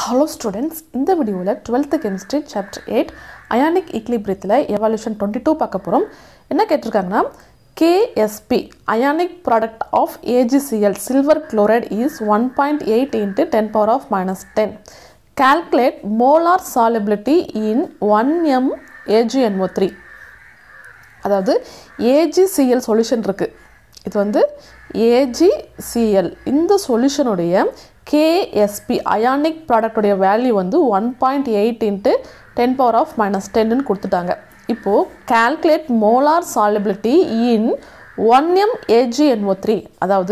hello students இந்த வீடியோவில் twelfth chemistry chapter eight ionic ஈக்லிபிரியத்தில் எவால்யூஷன் டுவெண்ட்டி டூ பார்க்க போகிறோம் என்ன கேட்டிருக்காங்கன்னா KSP ionic product of AgCl silver chloride is one point eight into ten power of minus ten calculate molar solubility in 1m AgNO3 three அதாவது AgCl solution இருக்குது இது வந்து AgCl இந்த சொல்யூஷனுடைய கேஎஸ்பி அயானிக் ப்ராடக்டுடைய வேல்யூ வந்து one point eight into ten power of minus டென்னு கொடுத்துட்டாங்க இப்போது calculate molar solubility in 1m AgNO3 three அதாவது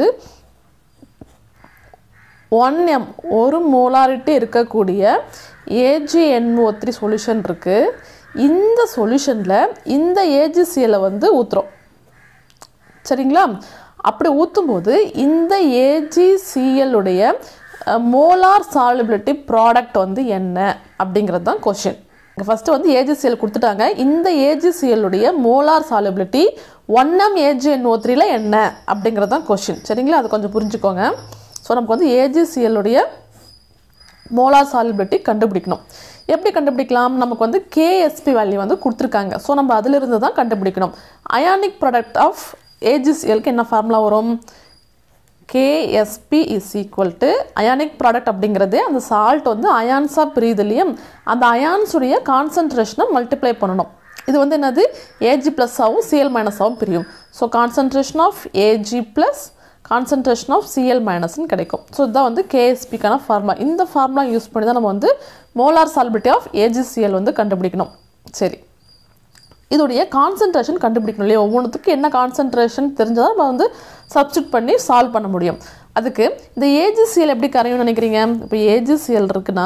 ஒன் எம் ஒரு மோலாரிட்டி இருக்கக்கூடிய ஏஜிஎன்ஓ த்ரீ சொல்யூஷன் இருக்குது இந்த சொல்யூஷனில் இந்த ஏஜிசிஎலை வந்து ஊற்றுறோம் சரிங்களா அப்படி ஊற்றும்போது இந்த ஏஜிசிஎல்லுடைய மோலார் சாலிபிலிட்டி ப்ராடக்ட் வந்து என்ன அப்படிங்கிறது தான் கொஷின் ஃபஸ்ட்டு வந்து ஏஜிசிஎல் கொடுத்துட்டாங்க இந்த ஏஜிசிஎல்லுடைய molar solubility one M AgNO த்ரீல என்ன அப்படிங்கிறது தான் கொஷின் சரிங்களா அது கொஞ்சம் புரிஞ்சுக்கோங்க ஸோ நமக்கு வந்து ஏஜிசிஎல்லுடைய மோலார் சாலிபிலிட்டி கண்டுபிடிக்கணும் எப்படி கண்டுபிடிக்கலாம் நமக்கு வந்து கேஎஸ்பி வேல்யூ வந்து கொடுத்துருக்காங்க ஸோ நம்ம அதிலிருந்து தான் கண்டுபிடிக்கணும் அயானிக் ப்ராடக்ட் ஆஃப் ஏஜிசிஎல்க்கு என்ன ஃபார்முலா வரும் KSP is equal to ionic product அப்படிங்கிறது அந்த சால்ட் வந்து அயான்ஸாக பிரியுது இல்லையா அந்த அயான்ஸுடைய கான்சன்ட்ரேஷனை மல்டிப்ளை பண்ணணும் இது வந்து என்னது ஏஜி ப்ளஸ்ஸாகவும் சிஎல் மைனஸாகவும் பிரியும் so concentration of Ag plus concentration of Cl மைனஸ்னு கிடைக்கும் ஸோ இதுதான் வந்து கேஎஸ்பிக்கான ஃபார்முலா இந்த ஃபார்முலா யூஸ் பண்ணி தான் நம்ம வந்து மோலார் சால்பிலிட்டி ஆஃப் ஏஜிசிஎல் வந்து கண்டுபிடிக்கணும் சரி இதோடைய கான்சன்ட்ரேஷன் கண்டுபிடிக்கணும் இல்லையா ஒவ்வொன்றுத்துக்கு என்ன கான்சன்ட்ரேஷன் தெரிஞ்சால் நம்ம வந்து சப்ஸ்டியூட் பண்ணி சால்வ் பண்ண முடியும் அதுக்கு இந்த ஏஜிசிஎல் எப்படி கரையும்னு நினைக்கிறீங்க இப்போ ஏஜிசிஎல் இருக்குன்னா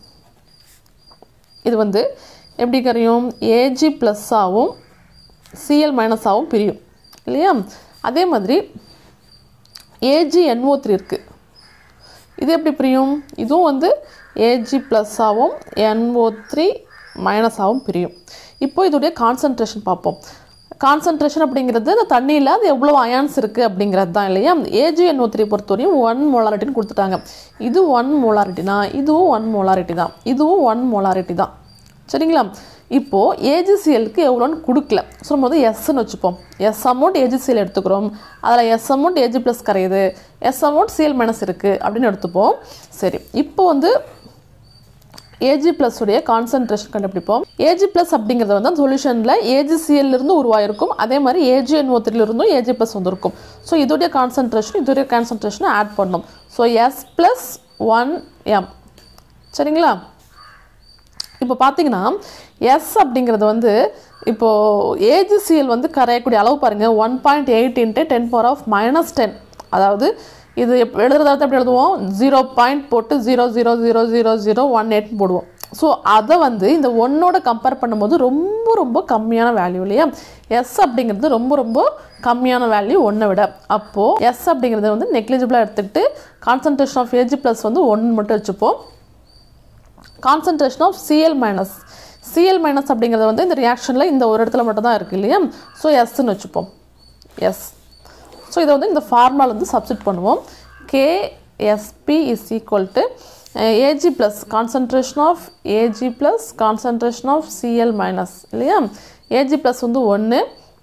இது வந்து எப்படி கரையும் ஏஜி ப்ளஸ்ஸாகவும் சிஎல் மைனஸாகவும் பிரியும் இல்லையா அதே மாதிரி ஏஜி என்ஓ த்ரீ இருக்குது இது எப்படி பிரியும் இதுவும் வந்து ஏஜி ப்ளஸ்ஸாகவும் என்ஓ த்ரீ மைனஸாகவும் பிரியும் இப்போ இதோடைய கான்சன்ட்ரேஷன் பார்ப்போம் கான்சன்ட்ரேஷன் அப்படிங்கிறது இந்த தண்ணியில் அது எவ்வளோ அயான்ஸ் இருக்குது அப்படிங்கிறது தான் இல்லையா ஏஜி என்ஓ த்ரீ பொறுத்தவரையும் ஒன் மோலாரிட்டின்னு கொடுத்துட்டாங்க இது ஒன் மோலாரிட்டினா இதுவும் ஒன் மோலாரிட்டி தான் இதுவும் ஒன் மோலாரிட்டி தான் சரிங்களா இப்போது ஏஜிசிஎலுக்கு எவ்வளோன்னு கொடுக்கல ஸோ நம்ம வந்து எஸ்ன்னு வச்சுப்போம் எஸ் அமௌண்ட் ஏஜிசிஎல் எடுத்துக்கிறோம் அதில் எஸ் அமௌண்ட் ஏஜி ப்ளஸ் கரையுது எஸ் அமௌண்ட் சிஎல் மைனஸ் இருக்குது அப்படின்னு எடுத்துப்போம் சரி இப்போ வந்து ஏஜி ப்ளஸ் உடைய கான்சன்ட்ரேஷன் கண்டுபிடிப்போம் ஏஜி ப்ளஸ் அப்படிங்கிறது வந்து அந்த சொல்யூஷனில் ஏஜிசிஎல்லிருந்து உருவாயிருக்கும் அதே மாதிரி ஏஜிஎன்ஓ த்ரீலிருந்தும் ஏஜி ப்ளஸ் வந்திருக்கும் ஸோ இதோடைய கான்சன்ட்ரேஷன் இதோடைய கான்சன்ட்ரேஷனை ஆட் பண்ணணும் so S plus one M சரிங்களா இப்போ பார்த்தீங்கன்னா எஸ் அப்படிங்கிறது வந்து இப்போது ஏஜிசிஎல் வந்து கரையக்கூடிய அளவு பாருங்கள் one point eight into ten power of minus ten அதாவது இது எப் எழுதுறதா எப்படி எழுதுவோம் ஜீரோ பாயிண்ட் போட்டு zero zero zero zero zero one eight போடுவோம் ஸோ அதை வந்து இந்த ஒன்னோட கம்பேர் பண்ணும்போது ரொம்ப ரொம்ப கம்மியான வேல்யூ இல்லையா எஸ் அப்படிங்கிறது ரொம்ப ரொம்ப கம்மியான வேல்யூ ஒன்றை விட அப்போது எஸ் அப்படிங்கிறத வந்து நெக்லிஜிபிளாக எடுத்துக்கிட்டு கான்சன்ட்ரேஷன் ஆஃப் ஏஜி ப்ளஸ் வந்து ஒன்று மட்டும் வச்சுப்போம் concentration of Cl minus Cl minus அப்படிங்கிறது வந்து இந்த ரியாக்ஷனில் இந்த ஒரு இடத்துல மட்டும் தான் இருக்குது இல்லையா ஸோ எஸ்ன்னு வச்சுப்போம் எஸ் ஸோ இதை வந்து இந்த ஃபார்முலா வந்து சப்ஸ்டிட் பண்ணுவோம் KSP is equal to Ag plus concentration of Ag plus concentration of Cl minus இல்லையா ஏஜி ப்ளஸ் வந்து ஒன்று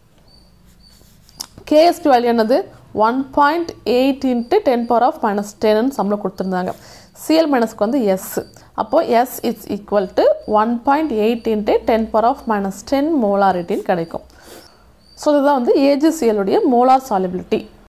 கேஎஸ்பி வேல்யூ என்னது one point eight into ten power of minus டென்னு சம்பளம் கொடுத்துருந்தாங்க சிஎல் மைனஸ்க்கு வந்து எஸ் அப்போது S is equal to one point eight into ten power of minus ten மோலாரிட்டின்னு கிடைக்கும் ஸோ இதுதான் வந்து ஏஜிசிஎலுடைய மோலார் சாலிபிலிட்டி